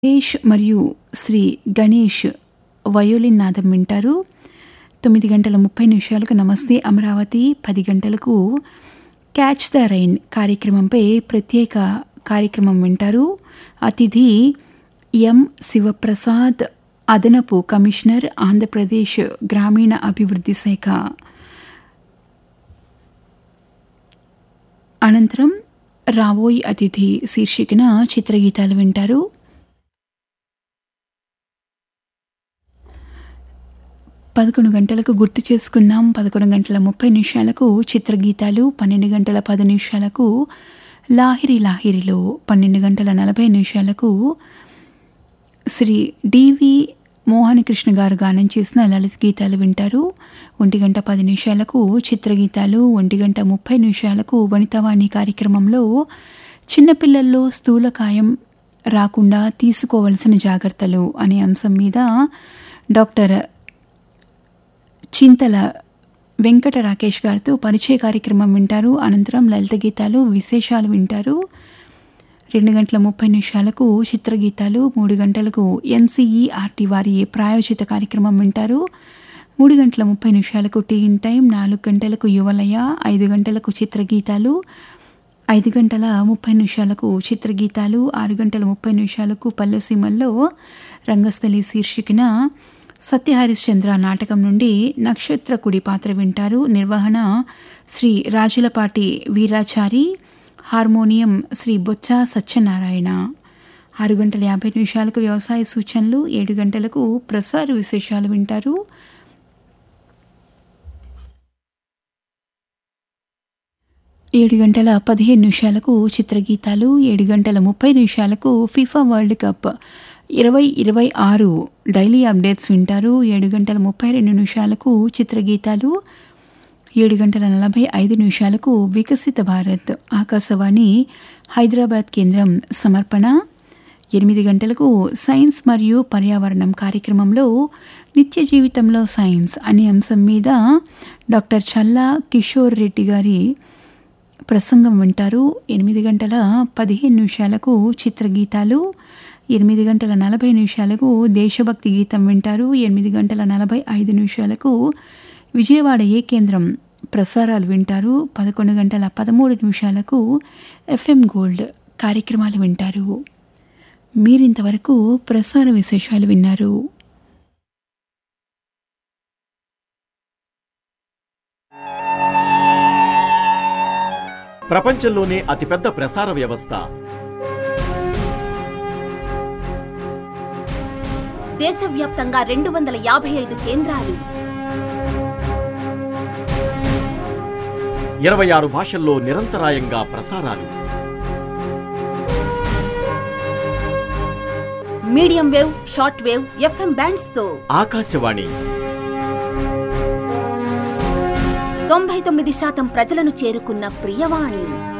గణేష్ మరియు శ్రీ గణేష్ వయోలిన్ నాదం వింటారు తొమ్మిది గంటల ముప్పై నిమిషాలకు నమస్తే అమరావతి పది గంటలకు క్యాచ్ ద రైన్ కార్యక్రమంపై ప్రత్యేక కార్యక్రమం వింటారు అతిథి ఎం శివప్రసాద్ అదనపు కమిషనర్ ఆంధ్రప్రదేశ్ గ్రామీణ అభివృద్ధి శాఖ అనంతరం రావోయ్ అతిథి శీర్షికన చిత్రగీతాలు వింటారు పదకొండు గంటలకు గుర్తు చేసుకుందాం పదకొండు గంటల ముప్పై నిమిషాలకు చిత్రగీతాలు పన్నెండు గంటల పది నిమిషాలకు లాహిరి లాహిరిలో పన్నెండు గంటల నలభై నిమిషాలకు శ్రీ డివి మోహనకృష్ణ గారు గానం చేసిన లలిత గీతాలు వింటారు ఒంటి గంట పది నిమిషాలకు చిత్రగీతాలు ఒంటి గంట ముప్పై నిమిషాలకు వనితవాణి కార్యక్రమంలో చిన్నపిల్లల్లో స్థూలకాయం రాకుండా తీసుకోవలసిన జాగ్రత్తలు అనే అంశం మీద డాక్టర్ చింతల వెంకట రాకేష్ గారితో పరిచయ కార్యక్రమం వింటారు అనంతరం లలిత గీతాలు విశేషాలు వింటారు రెండు గంటల ముప్పై నిమిషాలకు చిత్రగీతాలు మూడు గంటలకు ఎన్సీఈఆర్టీ వారి ప్రాయోజిత కార్యక్రమం వింటారు మూడు గంటల ముప్పై నిమిషాలకు టీ ఇన్ టైం నాలుగు గంటలకు యువలయ ఐదు గంటలకు చిత్రగీతాలు ఐదు గంటల ముప్పై నిమిషాలకు చిత్రగీతాలు ఆరు గంటల ముప్పై నిమిషాలకు పల్లెసీమల్లో రంగస్థలి శీర్షికన సత్యహరిశ్చంద్ర నాటకం నుండి నక్షత్ర కుడి పాత్ర వింటారు నిర్వహణ శ్రీ రాజులపాటి వీరాచారి హార్మోనియం శ్రీ బొత్స సత్యనారాయణ ఆరు గంటల యాభై నిమిషాలకు వ్యవసాయ సూచనలు ఏడు గంటలకు ప్రసార విశేషాలు వింటారు ఏడు గంటల పదిహేను నిమిషాలకు చిత్రగీతాలు ఏడు గంటల ముప్పై నిమిషాలకు ఫిఫా వరల్డ్ కప్ ఇరవై ఇరవై ఆరు డైలీ అప్డేట్స్ వింటారు ఏడు గంటల ముప్పై రెండు నిమిషాలకు చిత్రగీతాలు ఏడు గంటల నలభై ఐదు నిమిషాలకు వికసిత భారత్ ఆకాశవాణి హైదరాబాద్ కేంద్రం సమర్పణ ఎనిమిది గంటలకు సైన్స్ మరియు పర్యావరణం కార్యక్రమంలో నిత్య జీవితంలో సైన్స్ అనే అంశం మీద డాక్టర్ చల్లా కిషోర్ రెడ్డి గారి ప్రసంగం వింటారు ఎనిమిది గంటల పదిహేను నిమిషాలకు చిత్రగీతాలు ఎనిమిది గంటల నలభై నిమిషాలకు దేశభక్తి గీతం వింటారు ఎనిమిది గంటల నలభై ఐదు నిమిషాలకు విజయవాడ ఏ కేంద్రం ప్రసారాలు వింటారు పదకొండు గంటల పదమూడు నిమిషాలకు ఎఫ్ఎం గోల్డ్ కార్యక్రమాలు వింటారు మీరింతవరకు ప్రసార విశేషాలు విన్నారు ప్రపంచంలోనే అతిపెద్ద ప్రసార వ్యవస్థ దేశవ్యాప్తంగా రెండు వందల యాభై ఐదు కేంద్రాలు ఇరవై ఆరు భాషల్లో నిరంతరాయంగా ప్రసారాలు medium wave short wave FM bands తో ఆకాశవాణి తొంభై తొమ్మిది శాతం ప్రజలను చేరుకున్న ప్రియవాణి